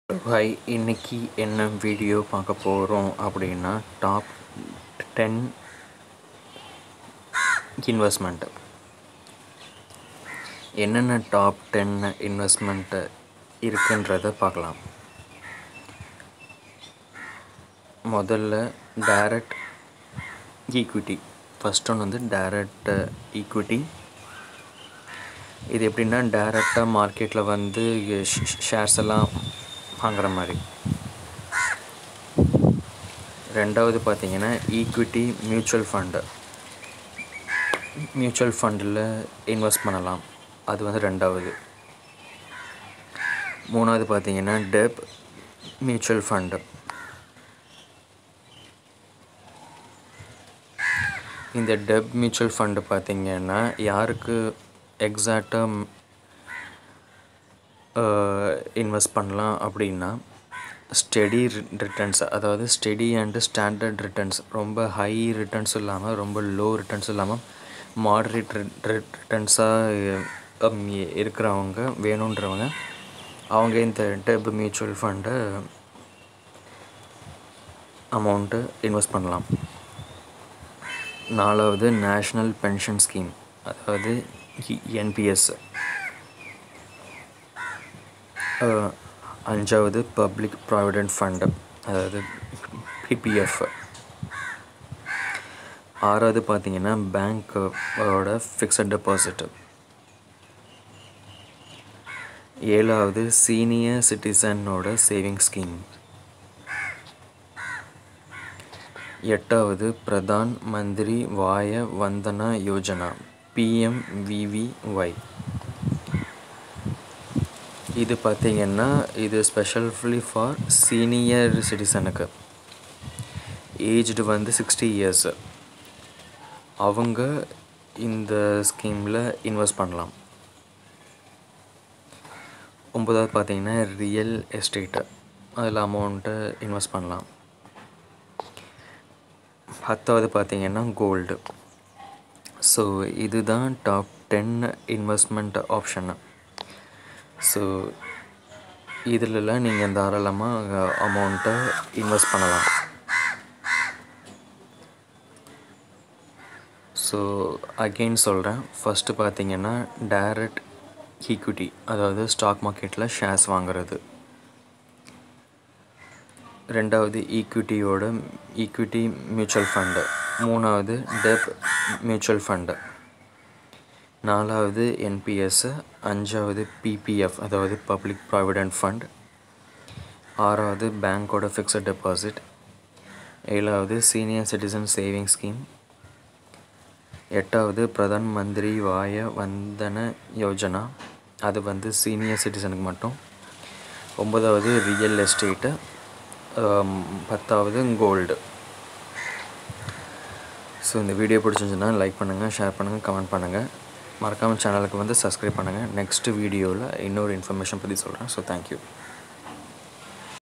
hi இன்னைக்கு என்ன video பார்க்க போகிறோம் அப்படின்னா டாப் டென் இன்வெஸ்ட்மெண்ட்டு என்னென்ன டாப் டென் இன்வெஸ்ட்மெண்ட்டு இருக்குன்றத பார்க்கலாம் முதல்ல டைரக்ட் ஈக்விட்டி ஃபஸ்ட் ஒன்று வந்து டைரக்ட் ஈக்விட்டி இது எப்படின்னா டைரெக்டாக மார்க்கெட்டில் வந்து ஷேர்ஸ் எல்லாம் வாங்குற மாதிரி ரெண்டாவது பார்த்தீங்கன்னா ஈக்விட்டி மியூச்சுவல் ஃபண்டு மியூச்சுவல் ஃபண்டில் இன்வெஸ்ட் பண்ணலாம் அது வந்து ரெண்டாவது மூணாவது பார்த்தீங்கன்னா டெப் மியூச்சுவல் ஃபண்டு இந்த டெப் மியூச்சுவல் ஃபண்டு பார்த்தீங்கன்னா யாருக்கு எக்ஸாக்டாக இன்வெஸ்ட் பண்ணலாம் அப்படின்னா ஸ்டெடி ரிட்டர்ன்ஸ் அதாவது ஸ்டெடி அண்டு ஸ்டாண்டர்ட் ரிட்டர்ன்ஸ் ரொம்ப ஹை ரிட்டர்ன்ஸும் இல்லாமல் ரொம்ப லோ ரிட்டர்ன்ஸும் இல்லாமல் மாடரேட் ரிட்டர்ன்ஸாக இருக்கிறவங்க வேணுன்றவங்க அவங்க இந்த டெப் மியூச்சுவல் ஃபண்டை அமௌண்ட்டு இன்வெஸ்ட் பண்ணலாம் நாலாவது நேஷ்னல் பென்ஷன் ஸ்கீம் அதாவது என்பிஎஸ் அஞ்சாவது பப்ளிக் ப்ராவிடென்ட் ஃபண்டு அதாவது பிபிஎஃப் ஆறாவது பார்த்தீங்கன்னா பேங்க்கோட ஃபிக்ஸட் டெபாசிட் ஏழாவது சீனியர் சிட்டிசனோட சேவிங் ஸ்கீம் எட்டாவது பிரதான் மந்திரி வாய வந்தனா யோஜனா பிஎம்விவிஒய் இது பார்த்திங்கன்னா இது ஸ்பெஷல்ஃபுல்லி ஃபார் சீனியர் சிட்டிசனுக்கு ஏஜ்டு வந்து சிக்ஸ்டி இயர்ஸு அவங்க இந்த ஸ்கீமில் இன்வெஸ்ட் பண்ணலாம் ஒம்பதாவது பார்த்தீங்கன்னா ரியல் எஸ்டேட்டு அதில் அமௌண்ட்டை இன்வெஸ்ட் பண்ணலாம் பத்தாவது பார்த்தீங்கன்னா கோல்டு ஸோ இதுதான் top ten investment option so இதிலலாம் நீங்கள் தாராளமாக அமௌண்ட்டை இன்வெஸ்ட் பண்ணலாம் ஸோ அகெயின் சொல்கிறேன் ஃபஸ்ட்டு பார்த்தீங்கன்னா டைரக்ட் ஈக்விட்டி அதாவது ஸ்டாக் மார்க்கெட்டில் ஷேர்ஸ் வாங்குறது ரெண்டாவது ஈக்விட்டியோட ஈக்விட்டி மியூச்சுவல் ஃபண்டு மூணாவது டெப் மியூச்சுவல் ஃபண்டு நாலாவது என்பிஎஸ் அஞ்சாவது பிபிஎஃப் அதாவது பப்ளிக் ப்ராவிடென்ட் ஃபண்ட் ஆறாவது பேங்க்கோட ஃபிக்ஸட் டெபாசிட் ஏழாவது சீனியர் சிட்டிசன் சேவிங் ஸ்கீம் எட்டாவது பிரதான் மந்திரி வாய வந்தன யோஜனா அது வந்து சீனியர் சிட்டிசனுக்கு மட்டும் ஒம்பதாவது ரியல் எஸ்டேட்டு பத்தாவது கோல்டு ஸோ இந்த வீடியோ பிடிச்சிருந்துச்சுன்னா லைக் பண்ணுங்கள் ஷேர் பண்ணுங்கள் கமெண்ட் பண்ணுங்கள் மறக்காமல் சேனலுக்கு வந்து சப்ஸ்கிரைப் பண்ணுங்கள் நெக்ஸ்ட் வீடியோவில் இன்னொரு இன்ஃபர்மேஷன் பற்றி சொல்கிறேன் ஸோ தேங்க்யூ